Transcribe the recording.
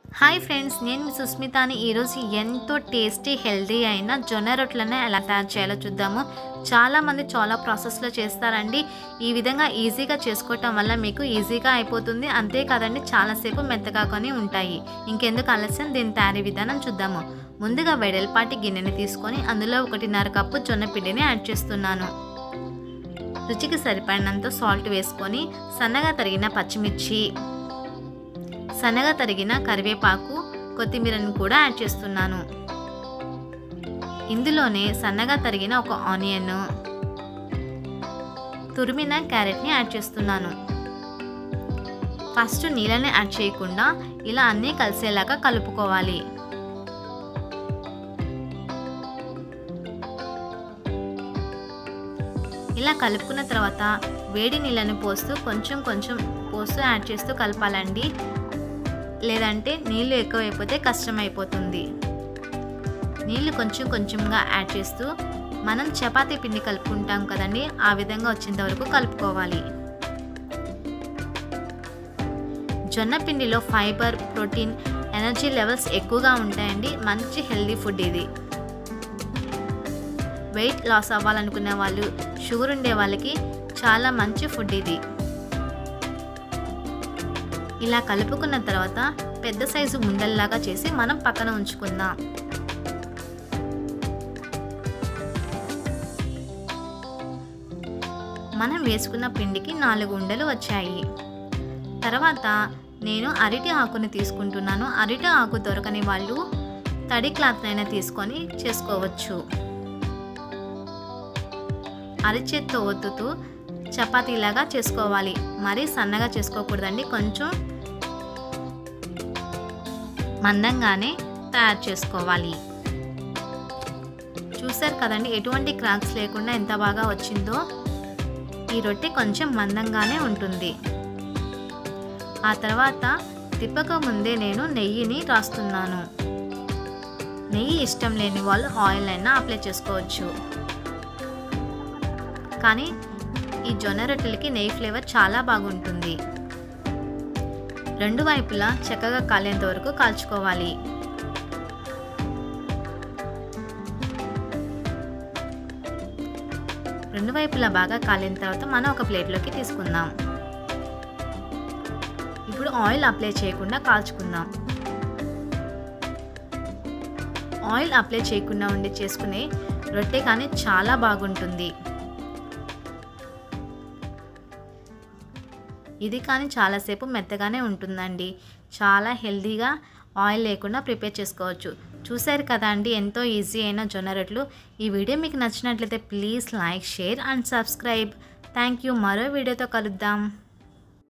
hi friends నేను మీ సుస్మితాని ఈరోజు ఎంతో టేస్టీ హెల్తీ అయిన జొన్న రొట్టెలను ఎలా తయారు చేయాలో చూద్దాము చాలామంది చాలా ప్రాసెస్లో చేస్తారండి ఈ విధంగా ఈజీగా చేసుకోవటం వల్ల మీకు ఈజీగా అయిపోతుంది అంతేకాదండి చాలాసేపు మెత్తగా కొని ఉంటాయి ఇంకెందుకు ఆలస్యం దీని తయారీ విధానం చూద్దాము ముందుగా వెడల్పాటి గిన్నెని తీసుకొని అందులో ఒకటిన్నర కప్పు జొన్న పిండిని యాడ్ చేస్తున్నాను రుచికి సరిపడినంత సాల్ట్ వేసుకొని సన్నగా తరిగిన పచ్చిమిర్చి సన్నగా తరిగిన కరివేపాకు కొత్తిమీరని కూడా యాడ్ చేస్తున్నాను ఇందులోనే సన్నగా తరిగిన ఒక ఆనియన్ తురిమిన క్యారెట్ని యాడ్ చేస్తున్నాను ఫస్ట్ నీళ్ళని యాడ్ చేయకుండా ఇలా అన్నీ కలిసేలాగా కలుపుకోవాలి ఇలా కలుపుకున్న తర్వాత వేడి నీళ్ళని పోస్తూ కొంచెం కొంచెం పోస్తూ యాడ్ చేస్తూ కలపాలండి లేదంటే నీళ్ళు ఎక్కువైపోతే కష్టమైపోతుంది నీళ్ళు కొంచెం కొంచెంగా యాడ్ చేస్తూ మనం చపాతీ పిండి కలుపుకుంటాం కదండి ఆ విధంగా వచ్చేంత వరకు కలుపుకోవాలి జొన్న పిండిలో ఫైబర్ ప్రోటీన్ ఎనర్జీ లెవెల్స్ ఎక్కువగా ఉంటాయండి మంచి హెల్దీ ఫుడ్ ఇది వెయిట్ లాస్ అవ్వాలనుకునే వాళ్ళు షుగర్ ఉండే వాళ్ళకి చాలా మంచి ఫుడ్ ఇది ఇలా కలుపుకున్న తర్వాత పెద్ద సైజు ఉండల్లాగా చేసి మనం పక్కన ఉంచుకుందాం మనం వేసుకున్న పిండికి నాలుగు ఉండలు వచ్చాయి తర్వాత నేను అరటి ఆకుని తీసుకుంటున్నాను అరటి ఆకు దొరకని వాళ్ళు తడి క్లాత్ అయినా తీసుకొని చేసుకోవచ్చు అరిచేత్తో ఒత్తుతూ చపాతీలాగా చేసుకోవాలి మరీ సన్నగా చేసుకోకూడదండి కొంచెం మందంగానే తయారు చేసుకోవాలి చూసారు కదండి ఎటువంటి క్రాక్స్ లేకుండా ఎంత బాగా వచ్చిందో ఈ రొట్టె కొంచెం మందంగానే ఉంటుంది ఆ తర్వాత తిప్పక ముందే నేను నెయ్యిని రాస్తున్నాను నెయ్యి ఇష్టం లేని వాళ్ళు ఆయిల్ అయినా అప్లై చేసుకోవచ్చు కానీ ఈ జొన్న రొట్టెలకి నెయ్యి ఫ్లేవర్ చాలా బాగుంటుంది రెండు వైపులా చక్కగా కాలేంత వరకు కాల్చుకోవాలి రెండు వైపులా బాగా కాలిన తర్వాత మనం ఒక ప్లేట్లోకి తీసుకుందాం ఇప్పుడు ఆయిల్ అప్లై చేయకుండా కాల్చుకుందాం ఆయిల్ అప్లై చేయకుండా ఉండి చేసుకునే రొట్టె కానీ చాలా బాగుంటుంది ఇది కానీ చాలాసేపు మెత్తగానే ఉంటుందండి చాలా హెల్తీగా ఆయిల్ లేకుండా ప్రిపేర్ చేసుకోవచ్చు చూశారు కదా అండి ఎంతో ఈజీ అయిన జొన్న రొట్టెలు ఈ వీడియో మీకు నచ్చినట్లయితే please like share and subscribe thank you మరో వీడియోతో కలుద్దాం